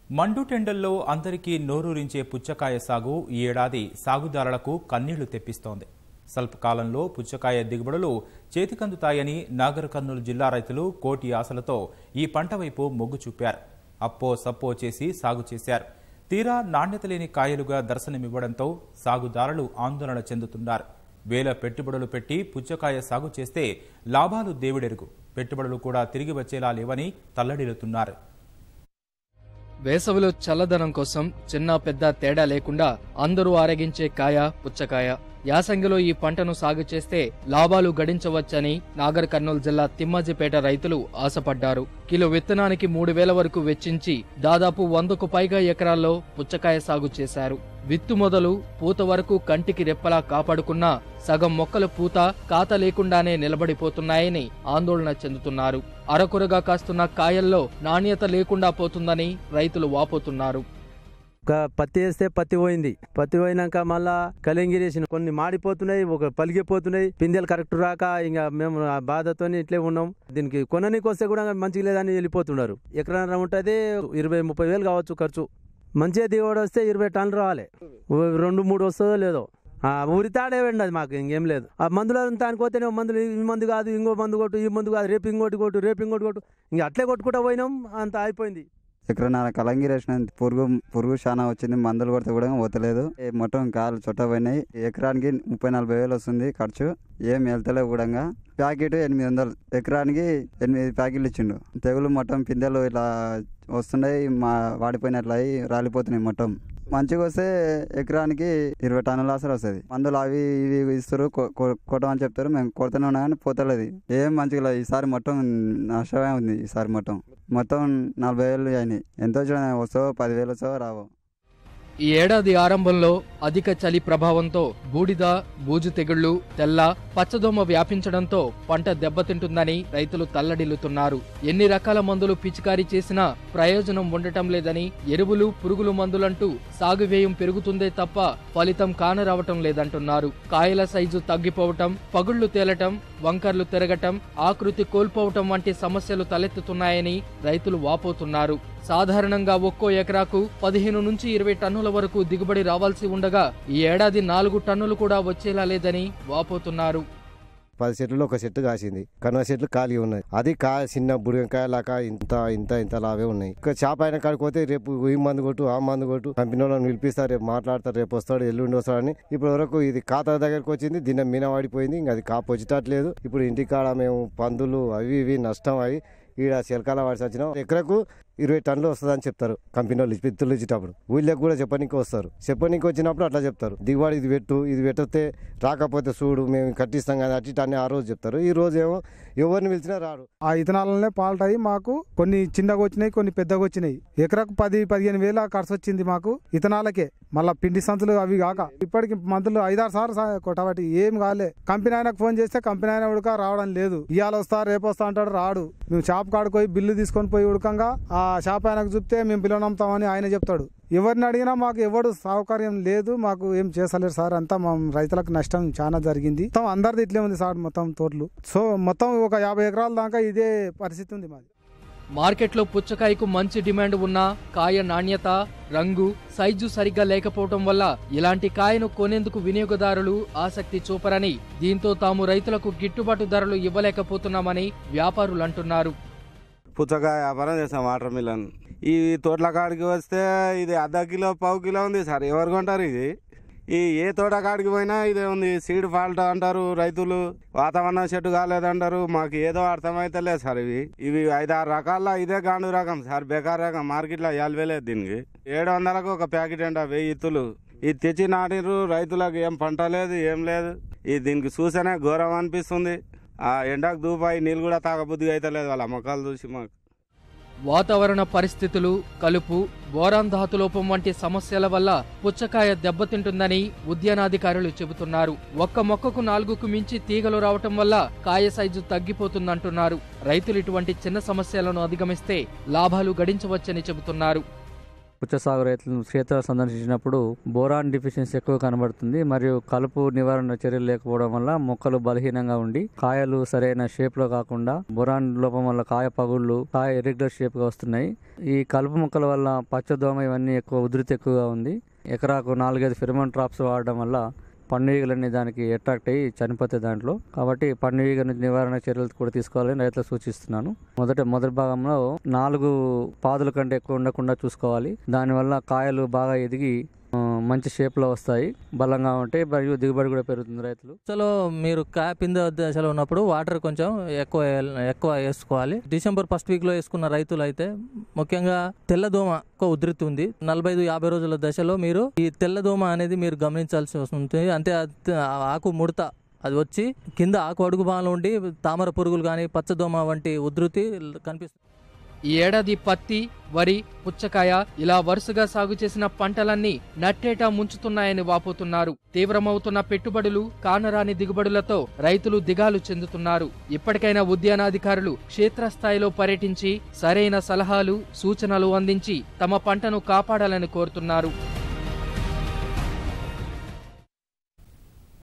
మండుటెండల్లో అందరికీ నోరూరించే పుచ్చకాయ సాగు ఈ ఏడాది సాగుదారులకు కన్నీళ్లు తెప్పిస్తోంది స్వల్పకాలంలో పుచ్చకాయ దిగుబడులు చేతికందుతాయని నాగర్ కర్నూలు జిల్లా రైతులు కోటి ఆశలతో ఈ పంట వైపు మొగ్గు చూపారు అప్పో సప్పో చేసి సాగు చేశారు తీరా నాణ్యత లేని కాయలుగా దర్శనమివ్వడంతో సాగుదారులు ఆందోళన చెందుతున్నారు వేల పెట్టుబడులు పెట్టి పుచ్చకాయ సాగు చేస్తే లాభాలు దేవుడెరుగు పెట్టుబడులు కూడా తిరిగి వచ్చేలా లేవని తల్లడిల్లుతున్నారు వేసవిలో చల్లదనం కోసం చిన్న పెద్ద తేడా లేకుండా అందరూ ఆరగించే కాయ పుచ్చకాయ యాసంగిలో ఈ పంటను సాగు చేస్తే లాభాలు గడించవచ్చని నాగర్ కర్నూలు జిల్లా తిమ్మాజిపేట రైతులు ఆశపడ్డారు కిలో విత్తనానికి మూడు వేల వరకు వెచ్చించి దాదాపు వందకు పైగా ఎకరాల్లో పుచ్చకాయ సాగు చేశారు విత్తు మొదలు పూత వరకు కంటికి రెప్పలా కాపాడుకున్నా సగం మొక్కల పూత కాత లేకుండానే నిలబడిపోతున్నాయని ఆందోళన చెందుతున్నారు అరకొరగా కాస్తున్న కాయల్లో నాణ్యత లేకుండా పోతుందని రైతులు వాపోతున్నారు ఒక పత్తి వేస్తే పత్తి పోయింది పత్తి పోయినాక మళ్ళా కలింగిరి వేసిన కొన్ని మాడిపోతున్నాయి ఒక పలిగిపోతున్నాయి పిందెలు కరెక్ట్ రాక ఇంకా మేము ఆ బాధతో ఇట్లే ఉన్నాం దీనికి కొననీకి వస్తే కూడా మంచిగా లేదని వెళ్ళిపోతున్నారు ఎకరాన ఉంటుంది ఇరవై ముప్పై వేలు కావచ్చు ఖర్చు మంచిగా దిగుబడి వస్తే ఇరవై టన్నులు రావాలి ఓ రెండు మూడు వస్తుందో లేదో ఆ ఊరి తాడే అది మాకు ఇంకేం లేదు ఆ మందులో దానికోతేనే మందులు ఈ మందు కాదు ఇంకో మందు కొట్టు ఈ మందు కాదు రేపు ఇంకోటి కొట్టు రేపు ఇంకోటి కొట్టు ఇంకా అట్లే కొట్టుకుంటా పోయినాం అంత అయిపోయింది ఎకరన్నర కలంగి వేసిన పురుగు పురుగు చాలా వచ్చింది మందులు కొడితే కూడా పోతలేదు ఏ మొత్తం కాలు చుట్ట పోయినాయి ఎకరానికి ముప్పై నలభై వేలు వస్తుంది ఖర్చు ఏం వెళ్తలేవు కూడా ప్యాకెట్ ఎనిమిది వందలు ఎకరానికి ఎనిమిది ప్యాకెట్లు ఇచ్చిండు తెగులు మొత్తం పిందెలు ఇట్లా వస్తున్నాయి మా వాడిపోయినట్లు అయి రాలిపోతున్నాయి మొత్తం మంచిగా వస్తే ఎకరానికి ఇరవై టన్నుల అసలు వస్తుంది మందులు అవి ఇవి ఇస్తారు కొ- కొ- కొట్టమని చెప్తారు మేము కొడుతూనే ఉన్నా కానీ పోతలేదు ఏం మంచిగా లేదు. ఈసారి మొత్తం నష్టమే ఉంది ఈసారి మొత్తం మొత్తం నలభై వేలు అయినాయి ఎంత వచ్చినా వస్తావో పదివేలు వస్తావో రావో ఈ ఏడాది ఆరంభంలో అధిక చలి ప్రభావంతో బూడిద బూజు తెగుళ్లు తెల్ల పచ్చదోమ వ్యాపించడంతో పంట దెబ్బతింటుందని రైతులు తల్లడిల్లుతున్నారు ఎన్ని రకాల మందులు పిచికారీ చేసినా ప్రయోజనం ఉండటం లేదని ఎరువులు పురుగులు మందులంటూ సాగు వ్యయం పెరుగుతుందే తప్ప ఫలితం కానరావటం లేదంటున్నారు కాయల సైజు తగ్గిపోవటం పగుళ్లు తేలటం వంకర్లు తిరగటం ఆకృతి కోల్పోవటం వంటి సమస్యలు తలెత్తుతున్నాయని రైతులు వాపోతున్నారు సాధారణంగా ఒక్కో ఎకరాకు పదిహేను నుంచి ఇరవై టన్నుల వరకు దిగుబడి రావాల్సి ఉండగా ఈ ఏడాది నాలుగు టన్నులు కూడా వచ్చేలా లేదని వాపోతున్నారు పది చెట్లు ఒక చెట్టు కాసింది కనుమ చెట్లు ఖాళీ ఉన్నాయి అది కా చిన్న బుడికాయ లాగా ఇంత ఇంత ఇంత లావే ఉన్నాయి ఇక చేప అయిన కాడికి పోతే రేపు ఈ మందు కొట్టు ఆ మందు కొట్టు కంపెనీ వాళ్ళని పిలిపిస్తారు రేపు మాట్లాడతారు రేపు వస్తాడు ఎల్లుండి వస్తాడని ఇప్పుడు వరకు ఇది ఖాతా దగ్గరకు వచ్చింది దీని మీన పడిపోయింది ఇంకా అది కాపు వచ్చేటట్లేదు ఇప్పుడు ఇంటికాడ మేము పందులు అవి ఇవి నష్టం అవి ఈడ చిలకాల వాడిసి వచ్చినాం ఎకరకు ఇరవై టన్నులు వస్తుందని చెప్తారు కంపెనీ వాళ్ళు విత్తులు ఇచ్చేటప్పుడు ఊళ్ళకి కూడా చెప్పనీకి వస్తారు చెప్పనీకి వచ్చినప్పుడు అట్లా చెప్తారు దిగుబడి ఇది పెట్టు ఇది పెట్టితే రాకపోతే చూడు మేము కట్టిస్తాం కదా అట్టి అని ఆ రోజు చెప్తారు ఈ రోజు ఏమో ఎవరిని పిలిచినా రాడు ఆ ఇథనాలనే పాల్టాయి మాకు కొన్ని చిన్నగా వచ్చినాయి కొన్ని పెద్దగా వచ్చినాయి ఎకరాకు పది పదిహేను వేల ఖర్చు వచ్చింది మాకు ఇథనాలకే మళ్ళా పిండి సంచులు అవి కాక ఇప్పటికి మందులు ఐదారు సార్లు సా- కొట్టబట్టి ఏం కాలే కంపెనీ ఆయనకు ఫోన్ చేస్తే కంపెనీ ఆయన ఉడక రావడం లేదు ఇవాళ వస్తా రేపు వస్తా అంటాడు రాడు మేము షాప్ కాడికి పోయి బిల్లు తీసుకొని పోయి ఉడకంగా ఆ షాప్ ఆయనకు చెప్తే మేము బిల్లు నమ్ముతామని ఆయన చెప్తాడు ఎవరిని అడిగినా మాకు ఎవడు సౌకర్యం లేదు మాకు ఏం చేసలేరు సార్ అంతా మా రైతులకు నష్టం చాలా జరిగింది మొత్తం అందరిది ఇట్లే ఉంది సార్ మొత్తం తోటలు సో మొత్తం ఒక యాభై ఎకరాల దాకా ఇదే పరిస్థితి ఉంది మాది మార్కెట్లో పుచ్చకాయకు మంచి డిమాండ్ ఉన్నా కాయ నాణ్యత రంగు సైజు సరిగ్గా లేకపోవటం వల్ల ఇలాంటి కాయను కొనేందుకు వినియోగదారులు ఆసక్తి చూపరని దీంతో తాము రైతులకు గిట్టుబాటు ధరలు ఇవ్వలేకపోతున్నామని వ్యాపారులు అంటున్నారు పుచ్చకాయ వ్యాపారం చేస్తాం వాటర్ మిలన్ ఈ తోటల కాడికి వస్తే ఇది అర్ధ కిలో పావు కిలో ఉంది సార్ ఎవరు కొంటారు ఇది ఈ ఏ తోట కాడికి పోయినా ఇదే ఉంది సీడ్ ఫాల్ట్ అంటారు రైతులు వాతావరణం చెట్టు కాలేదంటారు మాకు ఏదో అర్థమైతలేదు సార్ ఇవి ఇవి ఐదారు రకాల ఇదే గాండు రకం సార్ బేకార్ రకం మార్కెట్లో యాల్వేలేదు దీనికి ఏడు వందలకు ఒక ప్యాకెట్ అంట వెయ్యి ఇత్తులు ఇది తెచ్చి నాటిరు రైతులకు ఏం పంట లేదు ఏం లేదు ఇది దీనికి చూసేనే ఘోరం అనిపిస్తుంది ఆ ఎండకు దూపాయి నీళ్ళు కూడా తాగబుద్దిగా అయితే లేదు వాళ్ళ మొక్కలు చూసి మాకు వాతావరణ పరిస్థితులు కలుపు బోరాన్ ధాతులోపం వంటి సమస్యల వల్ల పుచ్చకాయ దెబ్బతింటుందని ఉద్యానాధికారులు చెబుతున్నారు ఒక్క మొక్కకు నాలుగుకు మించి తీగలు రావటం వల్ల కాయ సైజు తగ్గిపోతుందంటున్నారు రైతులు ఇటువంటి చిన్న సమస్యలను అధిగమిస్తే లాభాలు గడించవచ్చని చెబుతున్నారు పుచ్చ సాగు రైతులు క్షేత్రాలు సందర్శించినప్పుడు బోరాన్ డిఫిషియన్సీ ఎక్కువ కనబడుతుంది మరియు కలుపు నివారణ చర్యలు లేకపోవడం వల్ల మొక్కలు బలహీనంగా ఉండి కాయలు సరైన షేప్ లో కాకుండా బొరాన్ లోపం వల్ల కాయ పగుళ్ళు కాయ ఇరెగ్యులర్ షేప్ గా వస్తున్నాయి ఈ కలుపు మొక్కల వల్ల పచ్చదోమ ఇవన్నీ ఎక్కువ ఉధృతి ఎక్కువగా ఉంది ఎకరాకు నాలుగైదు ఫిరమన్ ట్రాప్స్ వాడడం వల్ల పండుగలన్నీ దానికి అట్రాక్ట్ అయ్యి చనిపోతాయి దాంట్లో కాబట్టి పండుగ నివారణ చర్యలు కూడా తీసుకోవాలని రైతులకు సూచిస్తున్నాను మొదట మొదటి భాగంలో నాలుగు పాదుల కంటే ఎక్కువ ఉండకుండా చూసుకోవాలి దానివల్ల కాయలు బాగా ఎదిగి ఆ, మంచి షేప్ లో వస్తాయి బలంగా ఉంటాయి మరియు దిగుబడి కూడా పెరుగుతుంది రైతులు దశలో మీరు కాయ పింద దశలో ఉన్నప్పుడు వాటర్ కొంచెం ఎక్కువ ఎక్కువ వేసుకోవాలి డిసెంబర్ ఫస్ట్ వీక్ లో వేసుకున్న రైతులు అయితే ముఖ్యంగా తెల్లదోమ ఎక్కువ ఉధృతి ఉంది నలభై ఐదు యాభై రోజుల దశలో మీరు ఈ తెల్లదోమ అనేది మీరు గమనించాల్సి వస్తుంది అంటే అది ఆకు ముడత అది వచ్చి కింద ఆకు అడుగు భాగంలో ఉండి తామర పురుగులు కానీ పచ్చదోమ వంటి ఉధృతి కనిపిస్తుంది ఈ ఏడాది పత్తి వరి పుచ్చకాయ ఇలా వరుసగా సాగు చేసిన పంటలన్నీ నట్టేటా ముంచుతున్నాయని వాపోతున్నారు తీవ్రమవుతున్న పెట్టుబడులు కానరాని దిగుబడులతో రైతులు దిగాలు చెందుతున్నారు ఇప్పటికైనా ఉద్యానాధికారులు క్షేత్రస్థాయిలో పర్యటించి సరైన సలహాలు సూచనలు అందించి తమ పంటను కాపాడాలని కోరుతున్నారు